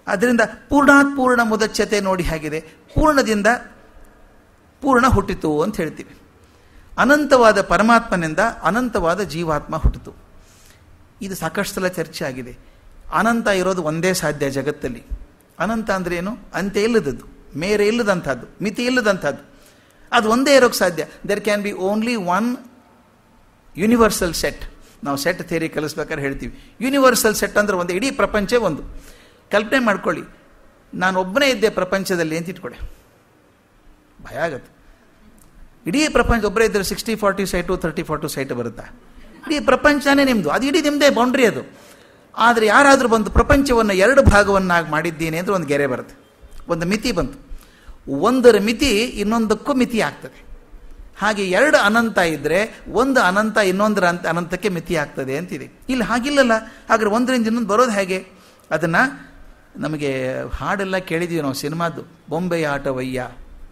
ಅದರಿಂದ ಪೂರ್ಣಾತ್ ಪೂರ್ಣ ಮುದಚ್ಯತೆ ನೋಡಿ ಹೇಗಿದೆ ಪೂರ್ಣದಿಂದ ಪೂರ್ಣ ಹುಟ್ಟಿತು ಅಂತ ಹೇಳ್ತೀವಿ ಅನಂತವಾದ ಪರಮಾತ್ಮನಿಂದ ಅನಂತವಾದ ಜೀವಾತ್ಮ ಹುಟ್ಟಿತು ಇದು ಸಾಕಷ್ಟು ಸಲ ಚರ್ಚೆ ಆಗಿದೆ ಅನಂತ ಇರೋದು ಒಂದೇ ಸಾಧ್ಯ ಜಗತ್ತಲ್ಲಿ ಅನಂತ ಅಂದ್ರೆ ಏನು ಅಂತ್ಯ ಇಲ್ಲದದ್ದು ಮೇರೆ ಇಲ್ಲದಂಥದ್ದು ಮಿತಿ ಇಲ್ಲದಂಥದ್ದು ಅದು ಒಂದೇ ಇರೋಕ್ಕೆ ಸಾಧ್ಯ there can be only one universal set ನಾವು ಸೆಟ್ ಥಿಯರಿ ಕಲಿಸ್ಬೇಕಾದ್ರೆ ಹೇಳ್ತೀವಿ ಯೂನಿವರ್ಸಲ್ ಸೆಟ್ ಅಂದ್ರೆ ಒಂದು ಇಡೀ ಪ್ರಪಂಚ ಒಂದು ಕಲ್ಪನೆ ಮಾಡ್ಕೊಳ್ಳಿ ನಾನು ಒಬ್ಬನೇ ಇದ್ದೆ ಪ್ರಪಂಚದಲ್ಲಿ ಅಂತ ಇಟ್ಕೊಳ್ಳಿ ಭಯ ಆಗತ್ತೆ ಇಡೀ ಪ್ರಪಂಚ ಒಬ್ಬರೇ ಇದ್ದರೆ sixty forty site thirty forty site ಬರುತ್ತಾ ಇಡೀ ಪ್ರಪಂಚನೇ ನಿಮ್ಮದು ಅದು ಇಡೀ ನಿಮ್ಮದೇ ಬೌಂಡ್ರಿ ಅದು ಆದರೆ ಯಾರಾದರೂ ಬಂದು ಪ್ರಪಂಚವನ್ನು ಎರಡು ಭಾಗವನ್ನಾಗಿ ಮಾಡಿದ್ದೀನಿ ಅಂದರೆ ಒಂದು ಗೆರೆ ಬರುತ್ತೆ ಒಂದು ಮಿತಿ ಬಂತು ಒಂದರ ಮಿತಿ ಇನ್ನೊಂದಕ್ಕೂ ಮಿತಿ ಆಗ್ತದೆ ಹಾಗೆ ಎರಡು ಅನಂತ ಇದ್ದರೆ ಒಂದು ಅನಂತ ಇನ್ನೊಂದರ ಅಂತ ಅನಂತಕ್ಕೆ ಮಿತಿ ಆಗ್ತದೆ ಅಂತಿದೆ ಇಲ್ಲಿ ಹಾಗಿಲ್ಲಲ್ಲ ಹಾಗಾದ್ರೆ ಒಂದರಿಂದ ಇನ್ನೊಂದು ಬರೋದು ಹೇಗೆ ಅದನ್ನು ನಮಗೆ ಹಾಡೆಲ್ಲ ಕೇಳಿದ್ದೀವಿ ನಾವು ಸಿನಿಮಾದ್ದು ಬೊಂಬೆಯ ಆಟವಯ್ಯ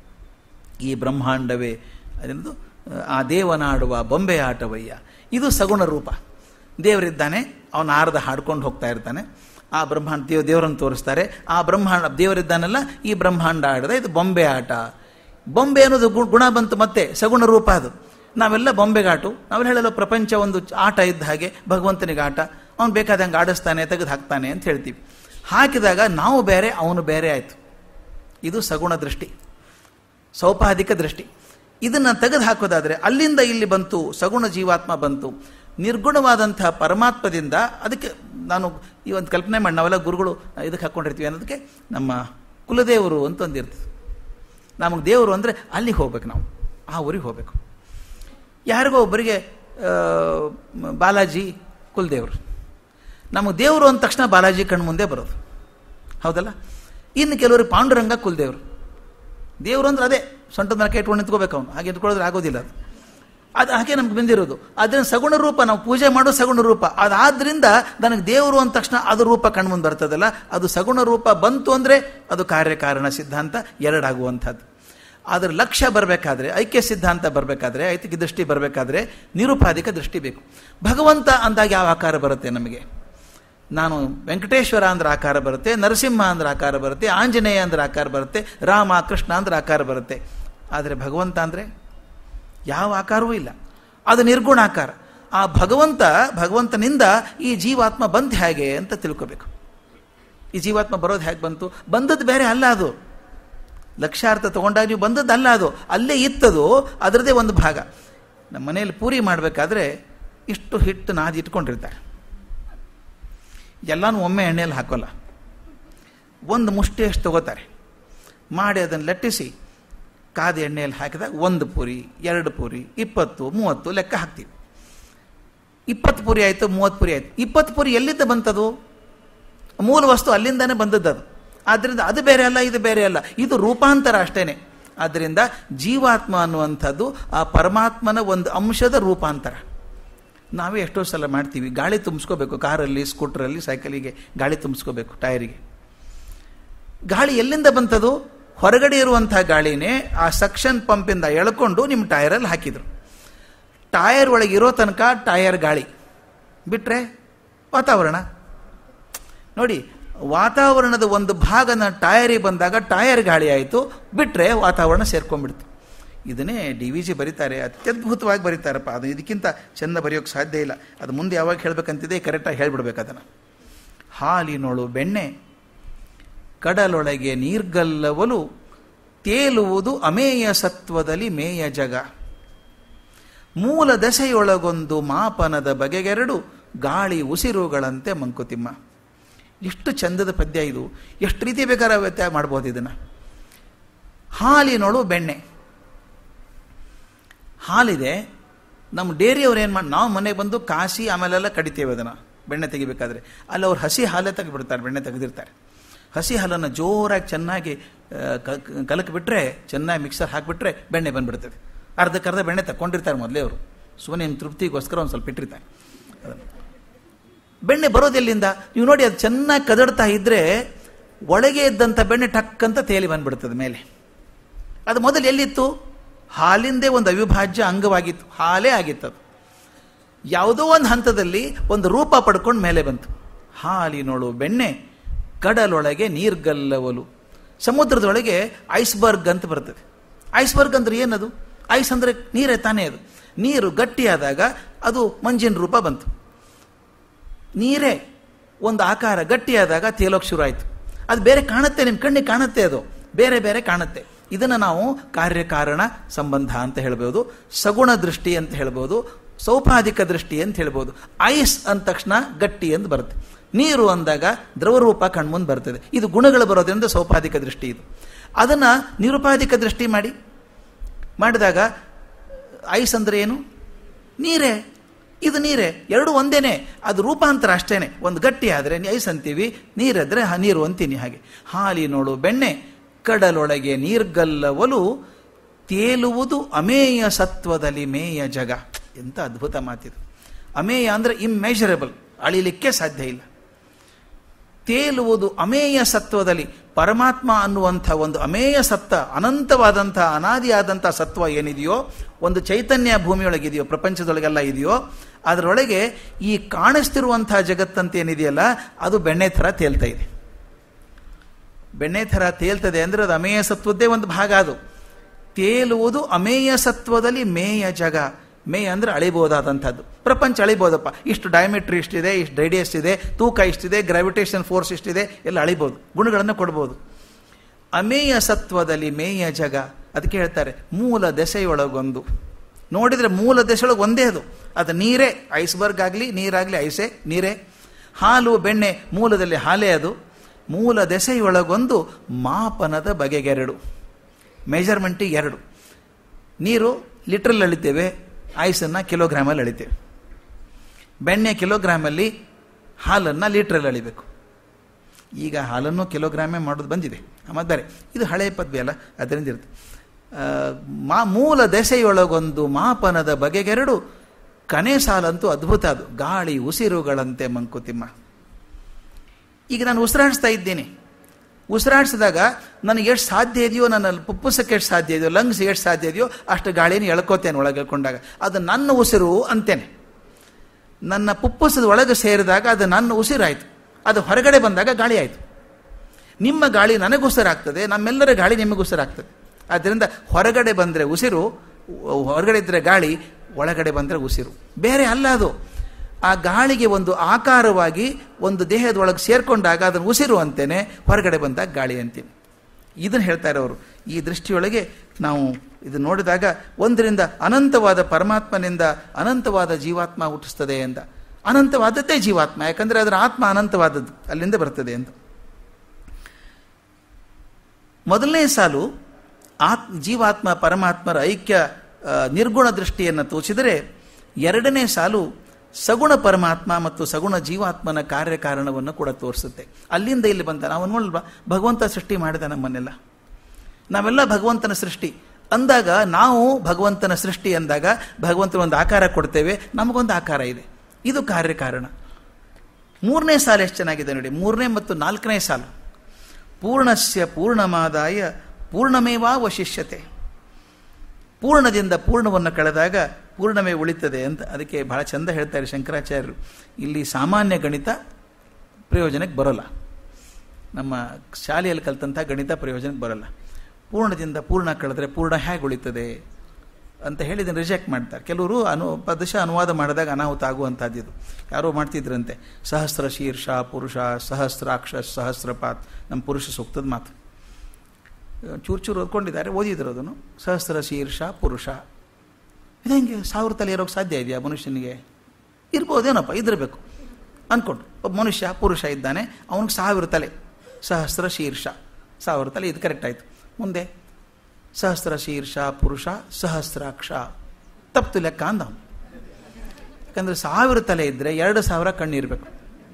ಈ ಬ್ರಹ್ಮಾಂಡವೇ ಅದೆಂದು ಆ ದೇವನಾಡುವ ಬೊಂಬೆ ಆಟವಯ್ಯ ಇದು ಸಗುಣ ರೂಪ ದೇವರಿದ್ದಾನೆ ಅವನ ಆರ್ದ ಹಾಡ್ಕೊಂಡು ಹೋಗ್ತಾ ಇರ್ತಾನೆ ಆ ಬ್ರಹ್ಮಾಂಡ ದೇವ ದೇವರನ್ನು ತೋರಿಸ್ತಾರೆ ಆ ಬ್ರಹ್ಮಾಂಡ ದೇವರಿದ್ದಾನಲ್ಲ ಈ ಬ್ರಹ್ಮಾಂಡ ಆಡದ ಇದು ಬೊಂಬೆ ಆಟ ಬೊಂಬೆ ಅನ್ನೋದು ಗು- ಗುಣ ಬಂತು ಮತ್ತೆ ಸಗುಣ ರೂಪ ಅದು ನಾವೆಲ್ಲ ಬೊಂಬೆಗಾಟು ನಾವೆಲ್ಲ ಹೇಳಲ್ಲ ಪ್ರಪಂಚ ಒಂದು ಆಟ ಇದ್ದ ಹಾಗೆ ಭಗವಂತನಿಗೆ ಆಟ ಅವನು ಬೇಕಾದಂಗೆ ಆಡಿಸ್ತಾನೆ ತೆಗೆದು ಹಾಕ್ತಾನೆ ಅಂತ ಹೇಳ್ತೀವಿ ಹಾಕಿದಾಗ ನಾವು ಬೇರೆ ಅವನು ಬೇರೆ ಆಯಿತು ಇದು ಸಗುಣ ದೃಷ್ಟಿ ಸೌಪಾಧಿಕ ದೃಷ್ಟಿ ಇದನ್ನು ತೆಗೆದು ಹಾಕೋದಾದರೆ ಅಲ್ಲಿಂದ ಇಲ್ಲಿ ಬಂತು ಸಗುಣ ಜೀವಾತ್ಮ ಬಂತು ನಿರ್ಗುಣವಾದಂತಹ ಪರಮಾತ್ಮದಿಂದ ಅದಕ್ಕೆ ನಾನು ಈ ಒಂದು ಕಲ್ಪನೆ ಮಾಡಿ ನಾವೆಲ್ಲ ಗುರುಗಳು ಇದಕ್ಕೆ ಹಾಕ್ಕೊಂಡಿರ್ತೀವಿ ಅನ್ನೋದಕ್ಕೆ ನಮ್ಮ ಕುಲದೇವರು ಅಂತ ಒಂದಿರ್ತದೆ ನಮಗೆ ದೇವರು ಅಂದರೆ ಅಲ್ಲಿಗೆ ಹೋಗ್ಬೇಕು ನಾವು ಆ ಊರಿಗೆ ಹೋಗಬೇಕು ಯಾರಿಗೋ ಒಬ್ಬರಿಗೆ ಆ, ಮ- ಬಾಲಾಜಿ ಕುಲದೇವರು ನಮಗೆ ದೇವರು ಅಂದ ತಕ್ಷಣ ಬಾಲಾಜಿ ಕಣ್ಣು ಮುಂದೆ ಬರೋದು ಹೌದಲ್ಲ ಇನ್ನು ಕೆಲವರಿಗೆ ಪಾಂಡುರಂಗ ಕುಲದೇವರು ದೇವರು ಅಂದ್ರೆ ಅದೇ ಸೊಂಟದ ಮೇಲೆ ಇಟ್ಕೊಂಡು ನಿಂತ್ಕೋಬೇಕು ಅವನು ಹಾಗೆ ಇಟ್ಕೊಳ್ಳೋದ್ರೆ ಆಗೋದಿಲ್ಲ ಅದು ಅದು ಹಾಗೆ ನಮ್ಗೆ ಬಂದಿರೋದು ಅದರಿಂದ ಸಗುಣ ರೂಪ ನಾವು ಪೂಜೆ ಮಾಡೋ ಸಗುಣ ರೂಪ ಅದಾದ್ರಿಂದ ನನಗೆ ದೇವರು ಅಂದ ತಕ್ಷಣ ಅದು ರೂಪ ಕಣ್ಮುಂದೆ ಬರ್ತದಲ್ಲ ಅದು ಸಗುಣ ರೂಪ ಬಂತು ಅಂದರೆ ಅದು ಕಾರ್ಯಕಾರಣ ಸಿದ್ಧಾಂತ ಎರಡಾಗುವಂಥದ್ದು ಅದರ ಲಕ್ಷ್ಯ ಬರಬೇಕಾದ್ರೆ ಐಕ್ಯ ಸಿದ್ಧಾಂತ ಬರಬೇಕಾದ್ರೆ ಐತಿಕ ದೃಷ್ಟಿ ಬರಬೇಕಾದ್ರೆ ನಿರುಪಾಧಿಕ ದೃಷ್ಟಿ ಬೇಕು ಭಗವಂತ ಅಂದಾಗ ಯಾವ ಆಕಾರ ಬರುತ್ತೆ ನಮಗೆ ನಾನು ವೆಂಕಟೇಶ್ವರ ಅಂದ್ರೆ ಆಕಾರ ಬರುತ್ತೆ ನರಸಿಂಹ ಅಂದ್ರೆ ಆಕಾರ ಬರುತ್ತೆ ಆಂಜನೇಯ ಅಂದ್ರೆ ಆಕಾರ ಬರುತ್ತೆ ರಾಮ ಕೃಷ್ಣ ಅಂದ್ರೆ ಆಕಾರ ಬರುತ್ತೆ ಆದರೆ ಭಗವಂತ ಅಂದರೆ ಯಾವ ಆಕಾರವೂ ಇಲ್ಲ ಅದು ನಿರ್ಗುಣ ಆಕಾರ ಆ ಭಗವಂತ ಭಗವಂತನಿಂದ ಈ ಜೀವಾತ್ಮ ಬಂತು ಹೇಗೆ ಅಂತ ತಿಳ್ಕೋಬೇಕು ಈ ಜೀವಾತ್ಮ ಬರೋದು ಹೇಗೆ ಬಂತು ಬಂದದ್ದು ಬೇರೆ ಅಲ್ಲ ಅದು ಲಕ್ಷಾರ್ಥ ತಗೊಂಡಾಗ ನೀವು ಬಂದದ್ದು ಅಲ್ಲ ಅದು ಅಲ್ಲೇ ಇತ್ತದು ಅದರದೇ ಒಂದು ಭಾಗ ನಮ್ಮ ಮನೆಯಲ್ಲಿ ಪೂರಿ ಮಾಡಬೇಕಾದ್ರೆ ಇಷ್ಟು ಹಿಟ್ಟು ನಾದಿ ಇಟ್ಕೊಂಡಿರ್ತಾರೆ ಎಲ್ಲನೂ ಒಮ್ಮೆ ಎಣ್ಣೆಯಲ್ಲಿ ಹಾಕೋಲ್ಲ ಒಂದು ಮುಷ್ಟಿಯಷ್ಟು ತಗೋತಾರೆ ಮಾಡಿ ಅದನ್ನು ಲಟ್ಟಿಸಿ ಕಾದ ಎಣ್ಣೆಯಲ್ಲಿ ಹಾಕಿದಾಗ ಒಂದು ಪೂರಿ ಎರಡು ಪೂರಿ ಇಪ್ಪತ್ತು ಮೂವತ್ತು ಲೆಕ್ಕ ಹಾಕ್ತೀವಿ ಇಪ್ಪತ್ತು ಪೂರಿ ಆಯಿತು ಮೂವತ್ತು ಪೂರಿ ಆಯಿತು ಇಪ್ಪತ್ತು ಪೂರಿ ಎಲ್ಲಿಂದ ಬಂತದು ಮೂಲ ವಸ್ತು ಅಲ್ಲಿಂದಾನೇ ಬಂದದ್ದು ಅದು ಆದ್ದರಿಂದ ಅದು ಬೇರೆ ಅಲ್ಲ ಇದು ಬೇರೆ ಅಲ್ಲ ಇದು ರೂಪಾಂತರ ಅಷ್ಟೇನೆ ಆದ್ದರಿಂದ ಜೀವಾತ್ಮ ಅನ್ನುವಂಥದ್ದು ಆ ಪರಮಾತ್ಮನ ಒಂದು ಅಂಶದ ರೂಪಾಂತರ ನಾವೇ ಎಷ್ಟೋ ಸಲ ಮಾಡ್ತೀವಿ ಗಾಳಿ ತುಂಬಿಸ್ಕೋಬೇಕು ಕಾರಲ್ಲಿ ಸ್ಕೂಟ್ರಲ್ಲಿ ಸೈಕಲಿಗೆ ಗಾಳಿ ತುಂಬಿಸ್ಕೋಬೇಕು ಟೈರಿಗೆ ಗಾಳಿ ಎಲ್ಲಿಂದ ಬಂತದು ಹೊರಗಡೆ ಇರುವಂಥ ಗಾಳಿನೇ ಆ ಸಕ್ಷನ್ ಪಂಪಿಂದ ಎಳ್ಕೊಂಡು ನಿಮ್ಮ ಟೈರಲ್ಲಿ ಹಾಕಿದರು ಟಯರ್ ಒಳಗೆ ಇರೋ ತನಕ ಟಯರ್ ಗಾಳಿ ಬಿಟ್ರೆ ವಾತಾವರಣ ನೋಡಿ ವಾತಾವರಣದ ಒಂದು ಭಾಗನ ಟಯರಿಗೆ ಬಂದಾಗ ಟಯರ್ ಗಾಳಿ ಆಯಿತು ಬಿಟ್ಟರೆ ವಾತಾವರಣ ಸೇರ್ಕೊಂಡ್ಬಿಡ್ತು ಇದನ್ನೇ ಡಿ ವಿ ಜಿ ಬರೀತಾರೆ ಅತ್ಯದ್ಭುತವಾಗಿ ಬರೀತಾರಪ್ಪ ಅದು ಇದಕ್ಕಿಂತ ಚೆಂದ ಬರೆಯೋಕ್ಕೆ ಸಾಧ್ಯ ಇಲ್ಲ ಅದು ಮುಂದೆ ಯಾವಾಗ ಹೇಳ್ಬೇಕಂತಿದೆ ಕರೆಕ್ಟಾಗಿ ಹೇಳ್ಬಿಡ್ಬೇಕು ಅದನ್ನು ಹಾಲಿನೊಳು ಬೆಣ್ಣೆ ಕಡಲೊಳಗೆ ನೀರ್ಗಲ್ಲವಲು ತೇಲುವುದು ಅಮೇಯ ಸತ್ವದಲ್ಲಿ ಮೇಯ ಜಗ ಮೂಲ ದಶೆಯೊಳಗೊಂದು ಮಾಪನದ ಬಗೆಗೆರಡು ಗಾಳಿ ಉಸಿರುಗಳಂತೆ ಮಂಕುತಿಮ್ಮ ಎಷ್ಟು ಚಂದದ ಪದ್ಯ ಇದು ಎಷ್ಟು ರೀತಿ ಬೇಕಾದ್ರೆ ವ್ಯತ್ಯಾಸ ಮಾಡ್ಬೋದು ಇದನ್ನು ಹಾಲಿನೊಳು ಬೆಣ್ಣೆ ಹಾಲಿದೆ ನಮ್ಮ ಡೇರಿಯವ್ರು ಏನು ಮಾಡಿ ನಾವು ಮನೆಗೆ ಬಂದು ಕಾಸಿ ಆಮೇಲೆಲ್ಲ ಕಡಿತೇವೆ ಅದನ್ನು ಬೆಣ್ಣೆ ತೆಗಿಬೇಕಾದ್ರೆ ಅಲ್ಲಿ ಅವ್ರು ಹಸಿ ಹಾಲೇ ತೆಗೆದ್ಬಿಡ್ತಾರೆ ಬೆಣ್ಣೆ ತೆಗೆದಿರ್ತಾರೆ ಹಸಿ ಹಾಲನ್ನು ಜೋರಾಗಿ ಚೆನ್ನಾಗಿ ಕಲಕಿಬಿಟ್ರೆ ಚೆನ್ನಾಗಿ ಮಿಕ್ಸರ್ ಹಾಕಿಬಿಟ್ರೆ ಬೆಣ್ಣೆ ಬಂದ್ಬಿಡ್ತದೆ ಅರ್ಧಕ್ಕರ್ಧ ಬೆಣ್ಣೆ ತಗೊಂಡಿರ್ತಾರೆ ಮೊದಲೇ ಅವರು ಸುಮ್ಮನೆ ನಿಮ್ಮ ತೃಪ್ತಿಗೋಸ್ಕರ ಒಂದು ಸ್ವಲ್ಪ ಇಟ್ಟಿರ್ತಾರೆ ಅದನ್ನು ಬೆಣ್ಣೆ ಬರೋದೆಲ್ಲಿಂದ ನೀವು ನೋಡಿ ಅದು ಚೆನ್ನಾಗಿ ಕದಡ್ತಾ ಇದ್ದರೆ ಒಳಗೆ ಇದ್ದಂಥ ಬೆಣ್ಣೆ ಟಕ್ ಅಂತ ತೇಲಿ ಬಂದ್ಬಿಡ್ತದೆ ಮೇಲೆ ಅದು ಮೊದಲು ಎಲ್ಲಿತ್ತು ಹಾಲಿಂದೇ ಒಂದು ಅವಿಭಾಜ್ಯ ಅಂಗವಾಗಿತ್ತು ಹಾಲೇ ಆಗಿತ್ತು ಅದು ಯಾವುದೋ ಒಂದು ಹಂತದಲ್ಲಿ ಒಂದು ರೂಪ ಪಡ್ಕೊಂಡು ಮೇಲೆ ಬಂತು ಹಾಲಿನೊಳು ಬೆಣ್ಣೆ ಕಡಲೊಳಗೆ ನೀರ್ಗಲ್ಲವಲು ಸಮುದ್ರದೊಳಗೆ ಐಸ್ಬರ್ಗ್ ಅಂತ ಬರ್ತದೆ ಐಸ್ಬರ್ಗ್ ಅಂದ್ರೆ ಏನದು ಐಸ್ ಅಂದರೆ ನೀರೇ ತಾನೇ ಅದು ನೀರು ಗಟ್ಟಿಯಾದಾಗ ಅದು ಮಂಜಿನ ರೂಪ ಬಂತು ನೀರೇ ಒಂದು ಆಕಾರ ಗಟ್ಟಿಯಾದಾಗ ತೇಲೋಕೆ ಶುರು ಆಯಿತು ಅದು ಬೇರೆ ಕಾಣುತ್ತೆ ನಿಮ್ಮ ಕಣ್ಣಿಗೆ ಕಾಣುತ್ತೆ ಅದು ಬೇರೆ ಬೇರೆ ಕಾಣುತ್ತೆ ಇದನ್ನು ನಾವು ಕಾರ್ಯಕಾರಣ ಸಂಬಂಧ ಅಂತ ಹೇಳ್ಬೋದು ಸಗುಣ ದೃಷ್ಟಿ ಅಂತ ಹೇಳ್ಬೋದು ಸೌಪಾಧಿಕ ದೃಷ್ಟಿ ಅಂತ ಹೇಳ್ಬೋದು ಐಸ್ ಅಂದ ತಕ್ಷಣ ಗಟ್ಟಿ ಅಂತ ಬರುತ್ತೆ ನೀರು ಅಂದಾಗ ದ್ರವರೂಪ ಕಣ್ಮುಂದೆ ಬರ್ತದೆ ಇದು ಗುಣಗಳು ಬರೋದ್ರಿಂದ ಸೌಪಾಧಿಕ ದೃಷ್ಟಿ ಇದು ಅದನ್ನು ನಿರುಪಾಧಿಕ ದೃಷ್ಟಿ ಮಾಡಿ ಮಾಡಿದಾಗ ಐಸ್ ಅಂದರೆ ಏನು ನೀರೇ ಇದು ನೀರೇ ಎರಡು ಒಂದೇನೆ ಅದು ರೂಪಾಂತರ ಅಷ್ಟೇನೆ ಒಂದು ಗಟ್ಟಿ ಆದರೆ ಐಸ್ ಅಂತೀವಿ ನೀರಾದರೆ ನೀರು ಅಂತೀನಿ ಹಾಗೆ ಹಾಲಿನೋಳು ಬೆಣ್ಣೆ ಕಡಲೊಳಗೆ ನೀರ್ಗಲ್ಲವಲು ತೇಲುವುದು ಅಮೇಯ ಸತ್ವದಲ್ಲಿ ಮೇಯ ಜಗ ಎಂಥ ಅದ್ಭುತ ಮಾತಿದು ಅಮೇಯ ಅಂದರೆ ಇಮ್ಮೆಜರಬಲ್ ಅಳಿಲಿಕ್ಕೆ ಸಾಧ್ಯ ಇಲ್ಲ ತೇಲುವುದು ಅಮೇಯ ಸತ್ವದಲ್ಲಿ ಪರಮಾತ್ಮ ಅನ್ನುವಂಥ ಒಂದು ಅಮೇಯ ಸತ್ತ ಅನಂತವಾದಂಥ ಅನಾದಿಯಾದಂಥ ಸತ್ವ ಏನಿದೆಯೋ ಒಂದು ಚೈತನ್ಯ ಭೂಮಿಯೊಳಗಿದೆಯೋ ಪ್ರಪಂಚದೊಳಗೆಲ್ಲ ಇದೆಯೋ ಅದರೊಳಗೆ ಈ ಕಾಣಿಸ್ತಿರುವಂಥ ಜಗತ್ತಂತೇನಿದೆಯಲ್ಲ ಅದು ಬೆಣ್ಣೆ ಥರ ತೇಲ್ತಾ ಇದೆ ಬೆಣ್ಣೆ ಥರ ತೇಲ್ತದೆ ಅಂದರೆ ಅದು ಅಮೇಯ ಸತ್ವದ್ದೇ ಒಂದು ಭಾಗ ಅದು ತೇಲುವುದು ಅಮೇಯ ಸತ್ವದಲ್ಲಿ ಮೇಯ ಜಗ ಮೇಯ ಅಂದರೆ ಅಳಿಬಹುದಾದಂಥದ್ದು ಪ್ರಪಂಚ ಅಳಿಬೋದಪ್ಪ ಇಷ್ಟು ಡಯಾಮೆಟ್ರಿ ಇಷ್ಟಿದೆ ಇಷ್ಟು ರೇಡಿಯಸ್ ಇದೆ ತೂಕ ಇಷ್ಟಿದೆ ಗ್ರಾವಿಟೇಷನ್ ಫೋರ್ಸ್ ಇಷ್ಟಿದೆ ಎಲ್ಲ ಅಳಿಬೋದು ಗುಣಗಳನ್ನು ಕೊಡ್ಬೋದು ಅಮೇಯ ಸತ್ವದಲ್ಲಿ ಮೇಯ ಜಗ ಅದಕ್ಕೆ ಹೇಳ್ತಾರೆ ಮೂಲ ದೆಸೆಯೊಳಗೊಂದು ನೋಡಿದರೆ ಮೂಲ ದೆಸೆಯೊಳಗೆ ಒಂದೇ ಅದು ಅದು ನೀರೇ ಐಸ್ಬರ್ಗ್ ಆಗಲಿ ನೀರಾಗಲಿ ಐಸೇ ನೀರೇ ಹಾಲು ಬೆಣ್ಣೆ ಮೂಲದಲ್ಲಿ ಹಾಲೇ ಅದು ಮೂಲ ದೆಸೆಯೊಳಗೊಂದು ಮಾಪನದ ಬಗೆಗೆರಡು ಮೆಜರ್ಮೆಂಟಿಗೆ ಎರಡು ನೀರು ಲೀಟ್ರಲ್ಲಿ ಅಳಿತೇವೆ ಐಸನ್ನು ಕಿಲೋಗ್ರಾಮಲ್ಲಿ ಅಳಿತೇವೆ ಬೆಣ್ಣೆ ಕಿಲೋಗ್ರಾಮಲ್ಲಿ ಹಾಲನ್ನು ಲೀಟ್ರಲ್ಲಿ ಅಳಿಬೇಕು ಈಗ ಹಾಲನ್ನು ಕಿಲೋಗ್ರಾಮೇ ಮಾಡೋದು ಬಂದಿದೆ ಮತ್ತು ಬೇರೆ ಇದು ಹಳೆಯ ಪದ್ಯ ಅಲ್ಲ ಅದರಿಂದ ಇರುತ್ತೆ ಮಾ ಮೂಲ ದೆಸೆಯೊಳಗೊಂದು ಮಾಪನದ ಬಗೆಗೆರಡು ಕನೆ ಸಾಲಂತೂ ಅದ್ಭುತ ಅದು ಗಾಳಿ ಉಸಿರುಗಳಂತೆ ಮಂಕುತಿಮ್ಮ ಈಗ ನಾನು ಉಸಿರಾಡಿಸ್ತಾ ಇದ್ದೀನಿ ಉಸಿರಾಡಿಸಿದಾಗ ನನಗೆ ಎಷ್ಟು ಸಾಧ್ಯ ಇದೆಯೋ ನನ್ನ ಪುಪ್ಪುಸಕ್ಕೆ ಎಷ್ಟು ಸಾಧ್ಯ ಇದೆಯೋ ಲಂಗ್ಸ್ ಎಷ್ಟು ಸಾಧ್ಯ ಇದೆಯೋ ಅಷ್ಟು ಗಾಳಿನ ಎಳ್ಕೋತೇನೆ ಒಳಗೆ ಎಳ್ಕೊಂಡಾಗ ಅದು ನನ್ನ ಉಸಿರು ಅಂತೇನೆ ನನ್ನ ಪುಪ್ಪುಸದ ಒಳಗೆ ಸೇರಿದಾಗ ಅದು ನನ್ನ ಉಸಿರಾಯಿತು ಅದು ಹೊರಗಡೆ ಬಂದಾಗ ಗಾಳಿ ಆಯಿತು ನಿಮ್ಮ ಗಾಳಿ ನನಗೆ ಉಸಿರಾಗ್ತದೆ ನಮ್ಮೆಲ್ಲರ ಗಾಳಿ ನಿಮಗೆ ಉಸಿರಾಗ್ತದೆ ಆದ್ದರಿಂದ ಹೊರಗಡೆ ಬಂದರೆ ಉಸಿರು ಹೊರಗಡೆ ಇದ್ದರೆ ಗಾಳಿ ಒಳಗಡೆ ಬಂದರೆ ಉಸಿರು ಬೇರೆ ಅಲ್ಲ ಅದು ಆ ಗಾಳಿಗೆ ಒಂದು ಆಕಾರವಾಗಿ ಒಂದು ದೇಹದೊಳಗೆ ಸೇರ್ಕೊಂಡಾಗ ಅದನ್ನು ಉಸಿರು ಅಂತೇನೆ ಹೊರಗಡೆ ಬಂದಾಗ ಗಾಳಿ ಅಂತೀನಿ ಇದನ್ನು ಹೇಳ್ತಾರೆ ಅವರು ಈ ದೃಷ್ಟಿಯೊಳಗೆ ನಾವು ಇದು ನೋಡಿದಾಗ ಒಂದರಿಂದ ಅನಂತವಾದ ಪರಮಾತ್ಮನಿಂದ ಅನಂತವಾದ ಜೀವಾತ್ಮ ಹುಟ್ಟಿಸ್ತದೆ ಅಂತ ಅನಂತವಾದದ್ದೇ ಜೀವಾತ್ಮ ಯಾಕಂದರೆ ಅದರ ಆತ್ಮ ಅನಂತವಾದದ್ದು ಅಲ್ಲಿಂದ ಬರ್ತದೆ ಅಂತ ಮೊದಲನೇ ಸಾಲು ಆತ್ ಜೀವಾತ್ಮ ಪರಮಾತ್ಮರ ಐಕ್ಯ ನಿರ್ಗುಣ ದೃಷ್ಟಿಯನ್ನು ತೋಚಿದರೆ ಎರಡನೇ ಸಾಲು ಸಗುಣ ಪರಮಾತ್ಮ ಮತ್ತು ಸಗುಣ ಜೀವಾತ್ಮನ ಕಾರ್ಯಕಾರಣವನ್ನು ಕೂಡ ತೋರಿಸುತ್ತೆ ಅಲ್ಲಿಂದ ಇಲ್ಲಿ ಬಂದ ನಾವು ನೋಡಲ್ವಾ ಭಗವಂತ ಸೃಷ್ಟಿ ಮಾಡಿದ ನಮ್ಮನ್ನೆಲ್ಲ ನಾವೆಲ್ಲ ಭಗವಂತನ ಸೃಷ್ಟಿ ಅಂದಾಗ ನಾವು ಭಗವಂತನ ಸೃಷ್ಟಿ ಅಂದಾಗ ಭಗವಂತನ ಒಂದು ಆಕಾರ ಕೊಡ್ತೇವೆ ನಮಗೊಂದು ಆಕಾರ ಇದೆ ಇದು ಕಾರ್ಯಕಾರಣ ಮೂರನೇ ಸಾಲು ಎಷ್ಟು ಚೆನ್ನಾಗಿದೆ ನೋಡಿ ಮೂರನೇ ಮತ್ತು ನಾಲ್ಕನೇ ಸಾಲು ಪೂರ್ಣಸ್ಯ ಪೂರ್ಣಮಾದಾಯ ಪೂರ್ಣಮೇವಾ ವಶಿಷ್ಯತೆ ಪೂರ್ಣದಿಂದ ಪೂರ್ಣವನ್ನು ಕಳೆದಾಗ ಪೂರ್ಣವೇ ಉಳಿತದೆ ಅಂತ ಅದಕ್ಕೆ ಬಹಳ ಚಂದ ಹೇಳ್ತಾರೆ ಶಂಕರಾಚಾರ್ಯರು ಇಲ್ಲಿ ಸಾಮಾನ್ಯ ಗಣಿತ ಪ್ರಯೋಜನಕ್ಕೆ ಬರೋಲ್ಲ ನಮ್ಮ ಶಾಲೆಯಲ್ಲಿ ಕಲಿತಂಥ ಗಣಿತ ಪ್ರಯೋಜನಕ್ಕೆ ಬರೋಲ್ಲ ಪೂರ್ಣದಿಂದ ಪೂರ್ಣ ಕಳೆದ್ರೆ ಪೂರ್ಣ ಹೇಗೆ ಉಳಿತದೆ ಅಂತ ಹೇಳಿ ಇದನ್ನು ರಿಜೆಕ್ಟ್ ಮಾಡ್ತಾರೆ ಕೆಲವರು ಅನು ಪದಶ ಅನುವಾದ ಮಾಡಿದಾಗ ಅನಾಹುತ ಆಗುವಂಥದ್ದು ಇದು ಯಾರೋ ಮಾಡ್ತಿದ್ರಂತೆ ಸಹಸ್ರ ಶೀರ್ಷ ಪುರುಷ ಸಹಸ್ರಾಕ್ಷ ಸಹಸ್ರಪಾತ್ ನಮ್ಮ ಪುರುಷ ಸೂಕ್ತದ ಮಾತು ಚೂರು ಚೂರು ಓದ್ಕೊಂಡಿದ್ದಾರೆ ಓದಿದ್ರು ಅದನ್ನು ಸಹಸ್ರ ಶೀರ್ಷ ಪುರುಷ ಇದಂಗೆ ಸಾವಿರ ತಲೆ ಇರೋಕ್ಕೆ ಸಾಧ್ಯ ಇದೆಯಾ ಮನುಷ್ಯನಿಗೆ ಇರ್ಬೋದೇನಪ್ಪ ಇದಿರಬೇಕು ಅಂದ್ಕೊಂಡು ಒಬ್ಬ ಮನುಷ್ಯ ಪುರುಷ ಇದ್ದಾನೆ ಅವನಿಗೆ ಸಾವಿರ ತಲೆ ಸಹಸ್ರ ಶೀರ್ಷ ಸಾವಿರ ತಲೆ ಇದು ಕರೆಕ್ಟ್ ಆಯಿತು ಮುಂದೆ ಸಹಸ್ರ ಶೀರ್ಷ ಪುರುಷ ಸಹಸ್ರಾಕ್ಷ ತಪ್ಪು ಲೆಕ್ಕ ಅಂದ ಯಾಕಂದರೆ ಸಾವಿರ ತಲೆ ಇದ್ದರೆ ಎರಡು ಸಾವಿರ ಕಣ್ಣಿರಬೇಕು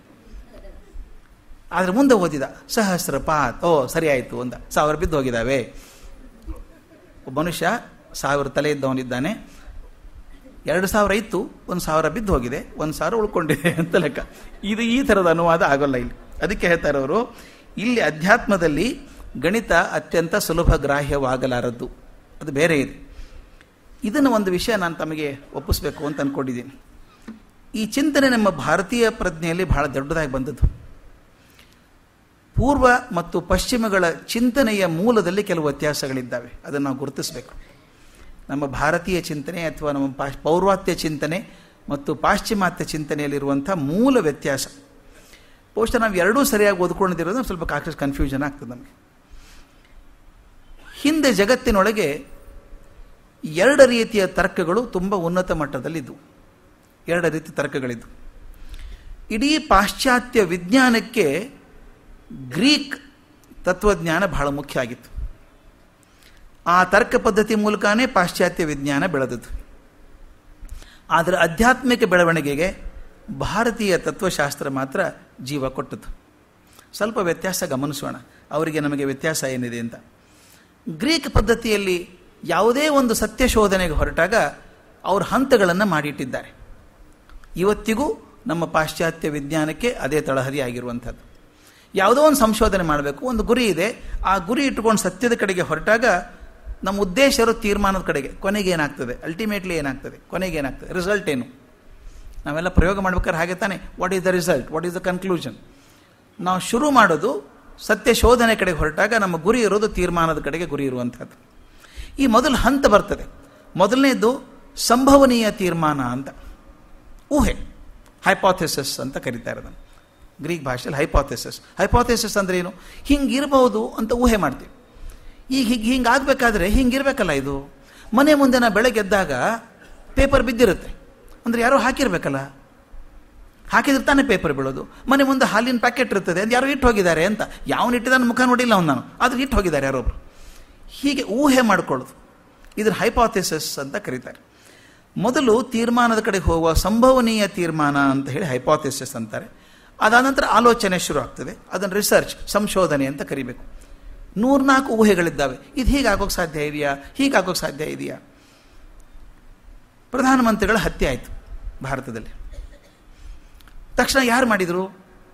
ಆದರೆ ಮುಂದೆ ಓದಿದ ಸಹಸ್ರ ಪಾತ್ ಓ ಸರಿ ಆಯಿತು ಅಂದ ಸಾವಿರ ಬಿದ್ದು ಹೋಗಿದ್ದಾವೆ ಒಬ್ಬ ಮನುಷ್ಯ ಸಾವಿರ ತಲೆ ಇದ್ದವನಿದ್ದಾನೆ ಎರಡು ಸಾವಿರ ಇತ್ತು ಒಂದು ಸಾವಿರ ಬಿದ್ದು ಹೋಗಿದೆ ಒಂದು ಸಾವಿರ ಉಳ್ಕೊಂಡಿದೆ ಅಂತ ಲೆಕ್ಕ ಇದು ಈ ಥರದ ಅನುವಾದ ಆಗೋಲ್ಲ ಇಲ್ಲಿ ಅದಕ್ಕೆ ಹೇಳ್ತಾರೆ ಅವರು ಇಲ್ಲಿ ಅಧ್ಯಾತ್ಮದಲ್ಲಿ ಗಣಿತ ಅತ್ಯಂತ ಸುಲಭ ಗ್ರಾಹ್ಯವಾಗಲಾರದ್ದು ಅದು ಬೇರೆ ಇದೆ ಇದನ್ನು ಒಂದು ವಿಷಯ ನಾನು ತಮಗೆ ಒಪ್ಪಿಸ್ಬೇಕು ಅಂತ ಅಂದ್ಕೊಂಡಿದ್ದೀನಿ ಈ ಚಿಂತನೆ ನಮ್ಮ ಭಾರತೀಯ ಪ್ರಜ್ಞೆಯಲ್ಲಿ ಬಹಳ ದೊಡ್ಡದಾಗಿ ಬಂದದ್ದು ಪೂರ್ವ ಮತ್ತು ಪಶ್ಚಿಮಗಳ ಚಿಂತನೆಯ ಮೂಲದಲ್ಲಿ ಕೆಲವು ವ್ಯತ್ಯಾಸಗಳಿದ್ದಾವೆ ಅದನ್ನು ನಾವು ಗುರುತಿಸಬೇಕು ನಮ್ಮ ಭಾರತೀಯ ಚಿಂತನೆ ಅಥವಾ ನಮ್ಮ ಪಾಶ್ ಪೌರ್ವಾತ್ಯ ಚಿಂತನೆ ಮತ್ತು ಪಾಶ್ಚಿಮಾತ್ಯ ಚಿಂತನೆಯಲ್ಲಿರುವಂಥ ಮೂಲ ವ್ಯತ್ಯಾಸ ಬಹುಶಃ ನಾವು ಎರಡೂ ಸರಿಯಾಗಿ ಓದ್ಕೊಂಡಿರೋದು ಸ್ವಲ್ಪ ಕಾಕಸ್ ಕನ್ಫ್ಯೂಷನ್ ಆಗ್ತದೆ ನಮಗೆ ಹಿಂದೆ ಜಗತ್ತಿನೊಳಗೆ ಎರಡು ರೀತಿಯ ತರ್ಕಗಳು ತುಂಬ ಉನ್ನತ ಮಟ್ಟದಲ್ಲಿದ್ದವು ಎರಡು ರೀತಿ ತರ್ಕಗಳಿದ್ದು ಇಡೀ ಪಾಶ್ಚಾತ್ಯ ವಿಜ್ಞಾನಕ್ಕೆ ಗ್ರೀಕ್ ತತ್ವಜ್ಞಾನ ಬಹಳ ಮುಖ್ಯ ಆಗಿತ್ತು ಆ ತರ್ಕ ಪದ್ಧತಿ ಮೂಲಕನೇ ಪಾಶ್ಚಾತ್ಯ ವಿಜ್ಞಾನ ಬೆಳೆದದ್ದು ಆದರೆ ಆಧ್ಯಾತ್ಮಿಕ ಬೆಳವಣಿಗೆಗೆ ಭಾರತೀಯ ತತ್ವಶಾಸ್ತ್ರ ಮಾತ್ರ ಜೀವ ಕೊಟ್ಟದ್ದು ಸ್ವಲ್ಪ ವ್ಯತ್ಯಾಸ ಗಮನಿಸೋಣ ಅವರಿಗೆ ನಮಗೆ ವ್ಯತ್ಯಾಸ ಏನಿದೆ ಅಂತ ಗ್ರೀಕ್ ಪದ್ಧತಿಯಲ್ಲಿ ಯಾವುದೇ ಒಂದು ಸತ್ಯ ಶೋಧನೆಗೆ ಹೊರಟಾಗ ಅವರು ಹಂತಗಳನ್ನು ಮಾಡಿಟ್ಟಿದ್ದಾರೆ ಇವತ್ತಿಗೂ ನಮ್ಮ ಪಾಶ್ಚಾತ್ಯ ವಿಜ್ಞಾನಕ್ಕೆ ಅದೇ ತಳಹದಿ ಆಗಿರುವಂಥದ್ದು ಯಾವುದೋ ಒಂದು ಸಂಶೋಧನೆ ಮಾಡಬೇಕು ಒಂದು ಗುರಿ ಇದೆ ಆ ಗುರಿ ಇಟ್ಟುಕೊಂಡು ಸತ್ಯದ ಕಡೆಗೆ ಹೊರಟಾಗ ನಮ್ಮ ಉದ್ದೇಶ ಇರೋ ತೀರ್ಮಾನದ ಕಡೆಗೆ ಕೊನೆಗೆ ಏನಾಗ್ತದೆ ಅಲ್ಟಿಮೇಟ್ಲಿ ಏನಾಗ್ತದೆ ಕೊನೆಗೆ ಏನಾಗ್ತದೆ ರಿಸಲ್ಟ್ ಏನು ನಾವೆಲ್ಲ ಪ್ರಯೋಗ ಮಾಡ್ಬೇಕಾದ್ರೆ ಹಾಗೆ ತಾನೆ what is the result what is the conclusion ನಾವು ಶುರು ಮಾಡೋದು ಸತ್ಯ ಶೋಧನೆ ಕಡೆಗೆ ಹೊರಟಾಗ ನಮ್ಮ ಗುರಿ ಇರೋದು ತೀರ್ಮಾನದ ಕಡೆಗೆ ಗುರಿ ಇರುವಂಥದ್ದು ಈ ಮೊದಲು ಹಂತ ಬರ್ತದೆ ಮೊದಲನೇದು ಸಂಭವನೀಯ ತೀರ್ಮಾನ ಅಂತ ಊಹೆ ಹೈಪಾಥೆಸಿಸ್ ಅಂತ ಕರೀತಾರೆ ಅದನ್ನು ಗ್ರೀಕ್ ಭಾಷೆಯಲ್ಲಿ ಹೈಪಾಥೆಸಿಸ್ ಹೈಪಾಥೆಸಿಸ್ ಅಂದ್ರೆ ಏನು ಹಿಂಗಿರ್ಬೋದು ಅಂತ ಊಹೆ ಮಾಡ್ತೀವಿ ಈಗ ಹೀಗೆ ಹಿಂಗೆ ಆಗಬೇಕಾದ್ರೆ ಹಿಂಗಿರ್ಬೇಕಲ್ಲ ಇದು ಮನೆ ಮುಂದೆ ನಾ ಬೆಳಗ್ಗೆ ಎದ್ದಾಗ ಪೇಪರ್ ಬಿದ್ದಿರುತ್ತೆ ಅಂದರೆ ಯಾರೋ ಹಾಕಿರ್ಬೇಕಲ್ಲ ಹಾಕಿದ್ರೆ ತಾನೇ ಪೇಪರ್ ಬೀಳೋದು ಮನೆ ಮುಂದೆ ಹಾಲಿನ ಪ್ಯಾಕೆಟ್ ಇರ್ತದೆ ಅದು ಯಾರೋ ಇಟ್ಟು ಹೋಗಿದ್ದಾರೆ ಅಂತ ಯಾವನು ಇಟ್ಟಿದ್ದಾನೆ ಮುಖ ನೋಡಿಲ್ಲ ಅವ್ನು ನಾನು ಆದ್ರೆ ಇಟ್ಟು ಹೋಗಿದ್ದಾರೆ ಯಾರೊಬ್ರು ಹೀಗೆ ಊಹೆ ಮಾಡ್ಕೊಳ್ಳೋದು ಇದನ್ನು ಹೈಪಾಥೆಸಿಸ್ ಅಂತ ಕರೀತಾರೆ ಮೊದಲು ತೀರ್ಮಾನದ ಕಡೆಗೆ ಹೋಗುವ ಸಂಭವನೀಯ ತೀರ್ಮಾನ ಅಂತ ಹೇಳಿ ಹೈಪಾಥೆಸಿಸ್ ಅಂತಾರೆ ಅದಾದ ನಂತರ ಆಲೋಚನೆ ಶುರು ಆಗ್ತದೆ ಅದನ್ನು ರಿಸರ್ಚ್ ಸಂಶೋಧನೆ ಅಂತ ಕರಿಬೇಕು ನೂರ್ನಾಲ್ಕು ಊಹೆಗಳಿದ್ದಾವೆ ಇದು ಹೀಗಾಗೋಕ್ಕೆ ಸಾಧ್ಯ ಇದೆಯಾ ಹೀಗಾಗೋಕ್ಕೆ ಸಾಧ್ಯ ಇದೆಯಾ ಪ್ರಧಾನಮಂತ್ರಿಗಳ ಹತ್ಯೆ ಆಯಿತು ಭಾರತದಲ್ಲಿ ತಕ್ಷಣ ಯಾರು ಮಾಡಿದರು